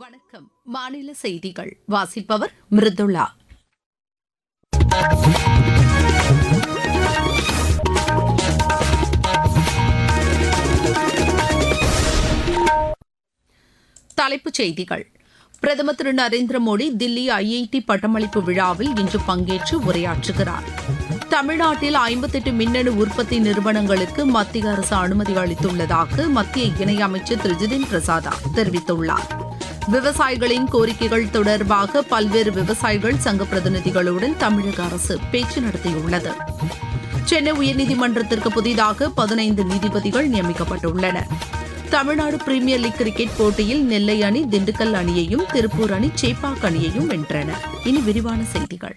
வணக்கம் மாநில செய்திகள் வாசிப்பவர் மிருதுளா தலைப்புச் செய்திகள் பிரதமர் திரு நரேந்திர மோடி தில்லி ஐஐடி பட்டமளிப்பு விழாவில் இன்று பங்கேற்று உரையாற்றுகிறார் தமிழ்நாட்டில் ஐம்பத்தெட்டு மின்னணு உற்பத்தி நிறுவனங்களுக்கு மத்திய அரசு அனுமதி அளித்துள்ளதாக மத்திய இணையமைச்சர் திரு ஜிதின் பிரசாதா தெரிவித்துள்ளார் விவசாயிகளின் கோரிக்கைகள் தொடர்பாக பல்வேறு விவசாயிகள் சங்க பிரதிநிதிகளுடன் தமிழக அரசு பேச்சு நடத்தியுள்ளது சென்னை உயர்நீதிமன்றத்திற்கு புதிதாக பதினைந்து நீதிபதிகள் நியமிக்கப்பட்டுள்ளனர் தமிழ்நாடு பிரீமியர் லீக் கிரிக்கெட் போட்டியில் நெல்லை அணி திண்டுக்கல் அணியையும் திருப்பூர் அணி சேப்பாக் அணியையும் வென்றன இனி விரிவான செய்திகள்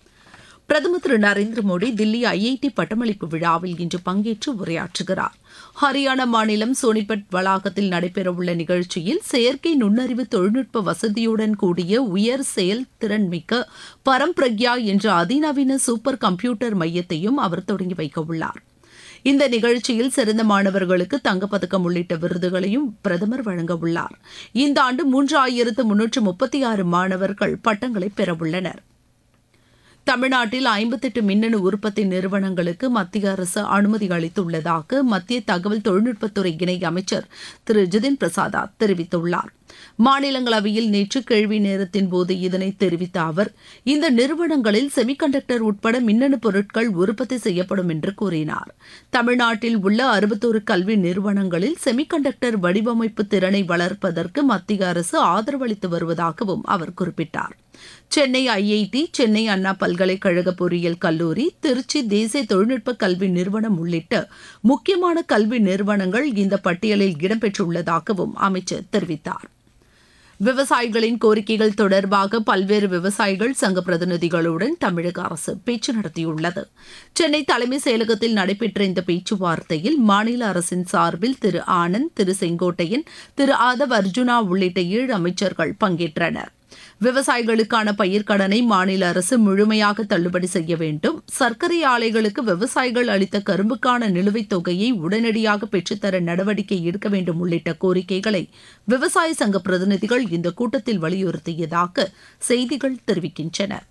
பிரதமர் திரு நரேந்திர மோடி தில்லி ஐஐடி பட்டமளிப்பு விழாவில் இன்று பங்கேற்று உரையாற்றுகிறார் ஹரியானா மாநிலம் சோனிபட் வளாகத்தில் நடைபெறவுள்ள நிகழ்ச்சியில் செயற்கை நுண்ணறிவு தொழில்நுட்ப வசதியுடன் கூடிய உயர் செயல்திறன் மிக்க பரம்பிரக்யா என்ற அதிநவீன சூப்பர் கம்ப்யூட்டர் மையத்தையும் அவர் தொடங்கி வைக்கவுள்ளார் இந்த நிகழ்ச்சியில் சிறந்த மாணவர்களுக்கு தங்கப்பதக்கம் உள்ளிட்ட விருதுகளையும் பிரதமர் வழங்க உள்ளார் இந்த ஆண்டு மூன்றாயிரத்து முன்னூற்று முப்பத்தி ஆறு மாணவர்கள் பட்டங்களை பெறவுள்ளனர் தமிழ்நாட்டில் ஐம்பத்தெட்டு மின்னணு உற்பத்தி நிறுவனங்களுக்கு மத்திய அரசு அனுமதி அளித்துள்ளதாக மத்திய தகவல் தொழில்நுட்பத்துறை இணை அமைச்சர் திரு ஜிதின் பிரசாதா தெரிவித்துள்ளார் மாநிலங்களவையில் நேற்று கேள்வி நேரத்தின் போது இதனை தெரிவித்த அவர் இந்த நிறுவனங்களில் செமிகண்டக்டர் உட்பட மின்னணு பொருட்கள் உற்பத்தி செய்யப்படும் என்று கூறினார் தமிழ்நாட்டில் உள்ள அறுபத்தோரு கல்வி நிறுவனங்களில் செமிகண்டக்டர் வடிவமைப்பு திறனை வளர்ப்பதற்கு மத்திய அரசு ஆதரவளித்து வருவதாகவும் அவர் குறிப்பிட்டார் சென்னை ஐஐடி சென்னை அண்ணா பல்கலைக்கழக பொறியியல் கல்லூரி திருச்சி தேசிய தொழில்நுட்ப கல்வி நிறுவனம் உள்ளிட்ட முக்கியமான கல்வி நிறுவனங்கள் இந்த பட்டியலில் இடம்பெற்றுள்ளதாகவும் அமைச்சர் தெரிவித்தார் விவசாயிகளின் கோரிக்கைகள் தொடர்பாக பல்வேறு விவசாயிகள் சங்க பிரதிநிதிகளுடன் தமிழக அரசு பேச்சு நடத்தியுள்ளது சென்னை தலைமைச் செயலகத்தில் நடைபெற்ற இந்த பேச்சுவார்த்தையில் மாநில அரசின் சார்பில் திரு ஆனந்த் திரு செங்கோட்டையன் திரு ஆதவ் அர்ஜுனா உள்ளிட்ட ஏழு அமைச்சர்கள் பங்கேற்றனர் விவசாயிகளுக்கான பயிர்க்கடனை மாநில அரசு முழுமையாக தள்ளுபடி செய்ய வேண்டும் சர்க்கரை ஆலைகளுக்கு விவசாயிகள் அளித்த கரும்புக்கான நிலுவைத் தொகையை உடனடியாக பெற்றுத்தர நடவடிக்கை எடுக்க வேண்டும் உள்ளிட்ட கோரிக்கைகளை விவசாய சங்க பிரதிநிதிகள் இந்த கூட்டத்தில் வலியுறுத்தியதாக செய்திகள் தெரிவிக்கின்றன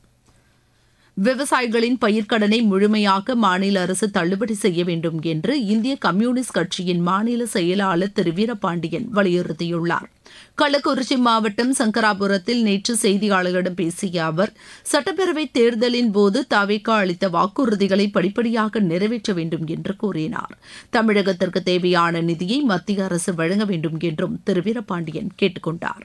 விவசாயிகளின் பயிர்க்கடனை முழுமையாக மாநில அரசு தள்ளுபடி செய்ய வேண்டும் என்று இந்திய கம்யூனிஸ்ட் கட்சியின் மாநில செயலாளர் திரு வீரபாண்டியன் வலியுறுத்தியுள்ளார் கள்ளக்குறிச்சி மாவட்டம் சங்கராபுரத்தில் நேற்று செய்தியாளர்களிடம் பேசிய அவர் சட்டப்பேரவை தேர்தலின் போது தவிக அளித்த வாக்குறுதிகளை படிப்படியாக நிறைவேற்ற வேண்டும் என்று கூறினார் தமிழகத்திற்கு தேவையான நிதியை மத்திய அரசு வழங்க வேண்டும் என்றும் திரு வீரபாண்டியன் கேட்டுக் கொண்டார்